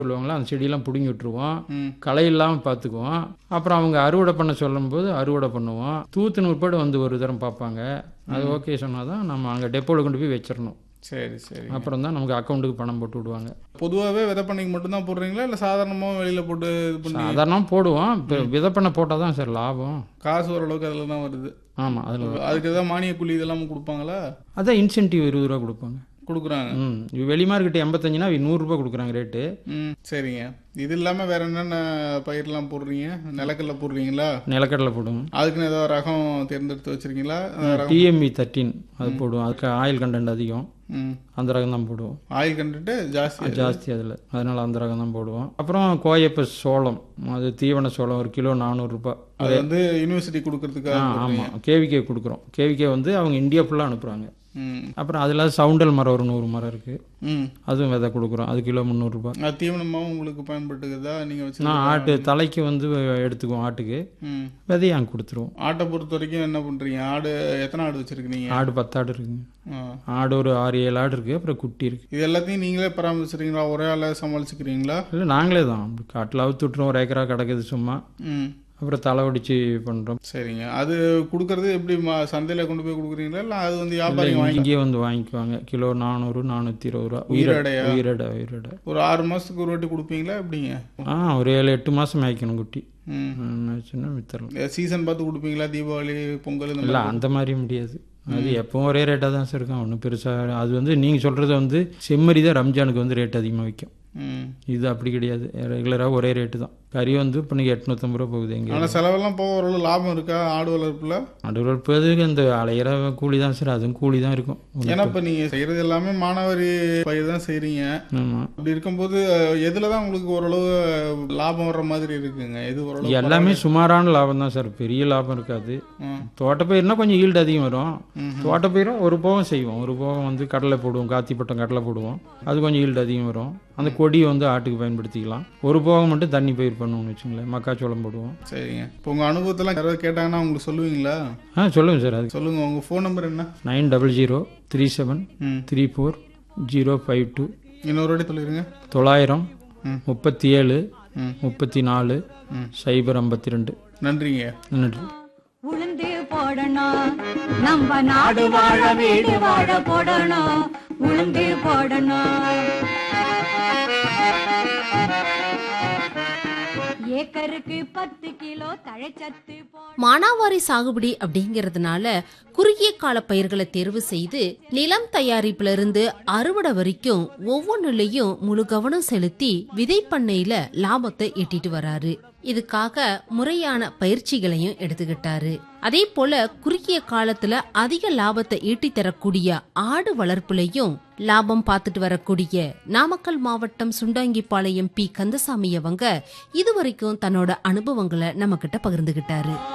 சொல்லுவாங்களா அந்த செடியெல்லாம் பிடுங்கி விட்டுருவோம் ம் களை இல்லாமல் பார்த்துக்குவோம் அப்புறம் அவங்க அறுவடை பண்ண சொல்லும்போது அறுவடை பண்ணுவோம் தூத்து உட்பட வந்து ஒரு தரம் பார்ப்பாங்க அது ஓகே சொன்னால் தான் நம்ம அங்கே டெப்போவில் கொண்டு போய் வச்சிடணும் சரி சரி அப்புறம் தான் நமக்கு அக்கௌண்ட்டுக்கு பணம் போட்டு விடுவாங்க பொதுவாகவே விதை பண்ணிக்கு மட்டும்தான் போடுறீங்களா இல்லை சாதாரணமாக வெளியில் போட்டு இது பண்ணி சாதாரண போடுவோம் இப்போ விதை பண்ண போட்டால் தான் சார் லாபம் காசு ஓரளவுக்கு அதில் தான் வருது ஆமாம் அதில் அதுக்கு ஏதாவது மானிய கூலி இதெல்லாம் கொடுப்பாங்களா அதான் இன்சென்டிவ் இருபது ரூபா கொடுப்பாங்க கொடுக்குறாங்க ம் இது வெளி மார்க்கெட்டு எண்பத்தஞ்சுனா நூறுரூபா கொடுக்குறாங்க ரேட்டு ம் சரிங்க இது இல்லாமல் வேற என்னென்ன பயிரெலாம் போடுறீங்க நிலக்கடலை போடுறீங்களா நிலக்கடலை போடுவோம் அதுக்குன்னு ஏதாவது ரகம் தேர்ந்தெடுத்து வச்சிருக்கீங்களா அந்த ரகம் டிஎம்இ தேர்ட்டின் அது போடுவோம் அதுக்கு ஆயில் கண்டென்ட் அதிகம் ம் அந்த ரகம் தான் போடுவோம் ஆயில் கண்டுட்டு ஜாஸ்தி ஜாஸ்தி அதில் அதனால் அந்த ரகம் தான் போடுவோம் அப்புறம் கோயப்ப சோளம் அது தீவன சோளம் ஒரு கிலோ நானூறுரூபா அது வந்து யூனிவர்சிட்டி கொடுக்கறதுக்காக ஆ ஆமாம் கேவிகே கொடுக்குறோம் கேவிகே வந்து அவங்க இந்தியா ஃபுல்லாக அனுப்புகிறாங்க ம் அப்புறம் அதில் சவுண்டல் மரம் ஒரு நூறு மரம் இருக்குது ம் அதுவும் விதை கொடுக்குறோம் அது கிலோ முந்நூறுரூபா அது தீவனமாகவும் உங்களுக்கு பயன்பட்டுக்குதா நீங்கள் வச்சு நான் ஆட்டு தலைக்கு வந்து எடுத்துக்குவோம் ஆட்டுக்கு ம் விதையை அங்கே கொடுத்துருவோம் ஆட்டை பொறுத்த வரைக்கும் என்ன பண்ணுறீங்க ஆடு எத்தனை ஆடு வச்சுருக்கீங்க ஆடு பத்து ஆடு இருக்குங்க ஆ ஆடு ஒரு ஆறு ஏழு ஆடு இருக்குது அப்புறம் குட்டி இருக்குது இது எல்லாத்தையும் நீங்களே பராமரிச்சுறீங்களா ஒரே ஆளாக சமாளிச்சுக்கிறீங்களா இல்லை நாங்களே தான் காட்டில் அவுத்து விட்டுருவோம் ஒரு ஏக்கரா கிடக்குது சும்மா ம் அப்புறம் தலை ஒடிச்சு பண்ணுறோம் சரிங்க அது கொடுக்கறது எப்படி மா- சந்தையில கொண்டு போய் கொடுக்குறீங்களா இல்லை அது வந்து வியாபாரிங்க வாங்கி இங்கேயே வந்து வாங்கிக்குவாங்க கிலோ நானூறு நானூற்றி இருபது ரூபா உயிரடையா? உயிரடை உயிரடை ஒரு ஆறு மாதத்துக்கு ஒரு வாட்டி கொடுப்பீங்களா எப்படிங்க ஆ ஒரு ஏழு எட்டு மாதம் மேய்க்கணும் குட்டி ம் மேய்ச்சுன்னா வித்தரலாம் சீசன் பார்த்து கொடுப்பீங்களா தீபாவளி பொங்கல் இந்த இல்லை அந்த மாதிரி முடியாது அது எப்பவும் ஒரே ரேட்டாக தான் சார் இருக்கும் ஒன்றும் பெருசாக அது வந்து நீங்கள் சொல்கிறது வந்து செம்மறி தான் ரம்ஜானுக்கு வந்து ரேட் அதிகமாக விற்கும் ம் இது அப்படி கிடையாது ரெகுலராக ஒரே ரேட்டு தான் கறி வந்து இப்போ நீங்கள் எட்நூற்றம்பது ரூபா போகுது எங்கே ஆனால் செலவெல்லாம் போக ஓரளவு லாபம் இருக்கா ஆடு வளர்ப்புல நடுவற்பதுக்கு இந்த அலையிற கூலி தான் சார் அதுவும் கூலி தான் இருக்கும் ஏன்னா இப்போ நீங்கள் செய்கிறது எல்லாமே மானாவாரி பயிர் தான் செய்கிறீங்க ஆமாம் அப்படி இருக்கும்போது எதில் தான் உங்களுக்கு ஓரளவு லாபம் வர்ற மாதிரி இருக்குங்க எது ஓரளவு எல்லாமே சுமாரான லாபம் தான் சார் பெரிய லாபம் இருக்காது ம். தோட்டப்பயிர்னா கொஞ்சம் ஈல்டு அதிகம் வரும் ம்ஹும். தோட்டப்பயிரும் ஒரு போகம் செய்வோம் ஒரு போகம் வந்து கடலை போடுவோம் காத்திப்பட்டம் கடலை போடுவோம் அது கொஞ்சம் ஈல்டு அதிகம் வரும் அந்த கொடியை வந்து ஆட்டுக்கு பயன்படுத்திக்கலாம் ஒரு போகம் மட்டும் தண்ணி பயிர் பண்ணுவோம்னு வச்சுங்களேன் மக்காச்சோளம் போடுவோம் சரிங்க இப்போ உங்கள் அனுபவத்தெல்லாம் யாராவது கேட்டாங்கன்னா உங்களுக்கு சொல்லுவீங்களா ஆ சொல்லுங்கள் சார் அது சொல்லுங்கள் உங்கள் ஃபோன் நம்பர் என்ன nine double zero three seven hmm three four zero five two இன்னொரு வாட்டி சொல்லிடுங்க தொள்ளாயிரம் ம். முப்பத்தி ஏழு ம். முப்பத்தி நாலு ம். சைபர் ஐம்பத்தி ரெண்டு நன்றிங்க நன்றி உளுந்து போடணும் நம்ம நாடு வாழ வீடு வாழ போடணும் உளுந்து போடணும் ஏக்கருக்கு பத்து கிலோ தழைச்சத்து போ மானாவாரி சாகுபடி அப்படிங்கறதுனால குறுகிய கால பயிர்களை தேர்வு செய்து நிலம் தயாரிப்புல இருந்து அறுவடை வரைக்கும் ஒவ்வொன்றுலயும் முழு கவனம் செலுத்தி விதைப்பண்ணையில லாபத்தை எட்டிட்டு வராரு இதுக்காக முறையான பயிற்சிகளையும் எடுத்துக்கிட்டாரு அதே போல குறுகிய காலத்துல அதிக லாபத்தை ஈட்டி தரக்கூடிய ஆடு வளர்ப்புலையும் லாபம் பார்த்துட்டு வரக்கூடிய நாமக்கல் மாவட்டம் சுண்டாங்கிப்பாளையம் பி கந்தசாமி அவங்க இதுவரைக்கும் தன்னோட அனுபவங்களை நம்ம கிட்ட பகிர்ந்துகிட்டாரு